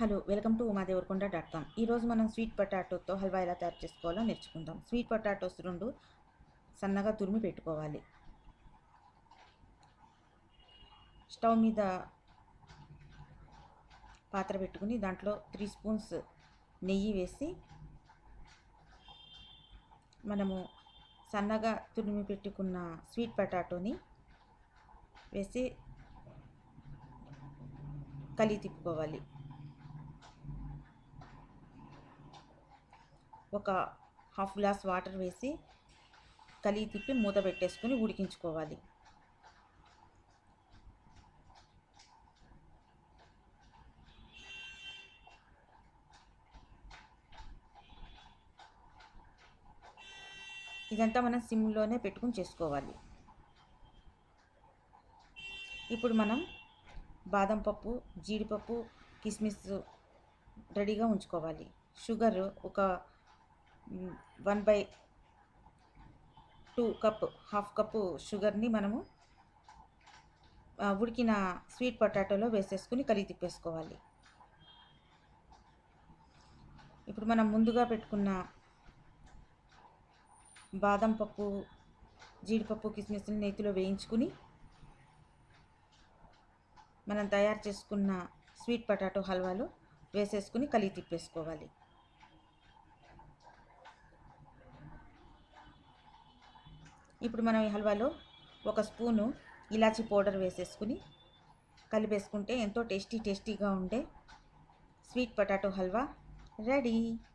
hello welcome to Umadevarakonda dot com ఈరోజు మనం sweet పొటాటోతో halwa ఎలా తయారు చేసుకోవాలో నేర్చుకుందాం స్వీట్ పొటాటోస్ రెండు సన్నగా తురిమి పెట్టుకోవాలి స్టవ్ మీద పాత్ర పెట్టుకుని దాంట్లో త్రీ స్పూన్స్ నెయ్యి వేసి మనము సన్నగా తురిమి పెట్టుకున్న స్వీట్ పొటాటోని వేసి కలిగి తిప్పుకోవాలి ఒక హాఫ్ గ్లాస్ వాటర్ వేసి కలిగి తిప్పి మూత పెట్టేసుకుని ఉడికించుకోవాలి ఇదంతా మనం సిమ్లోనే పెట్టుకుని చేసుకోవాలి ఇప్పుడు మనం బాదం పప్పు జీడిపప్పు కిస్మిస్ రెడీగా ఉంచుకోవాలి షుగర్ ఒక one by two cup half cup షుగర్ని మనము ఆ, ఉడికిన స్వీట్ పొటాటోలో వేసేసుకుని కలిగి తిప్పేసుకోవాలి ఇప్పుడు మనం ముందుగా పెట్టుకున్న బాదం పప్పు జీడిపప్పు కిస్మిస్ని నేతిలో వేయించుకుని మనం తయారు చేసుకున్న స్వీట్ పొటాటో హల్వాలో వేసేసుకుని కలిగి తిప్పేసుకోవాలి ఇప్పుడు మనం ఈ హల్వాలో ఒక స్పూను ఇలాచీ పౌడర్ వేసేసుకుని కలిపేసుకుంటే ఎంతో టేస్టీ టేస్టీగా ఉండే స్వీట్ పొటాటో హల్వా రెడీ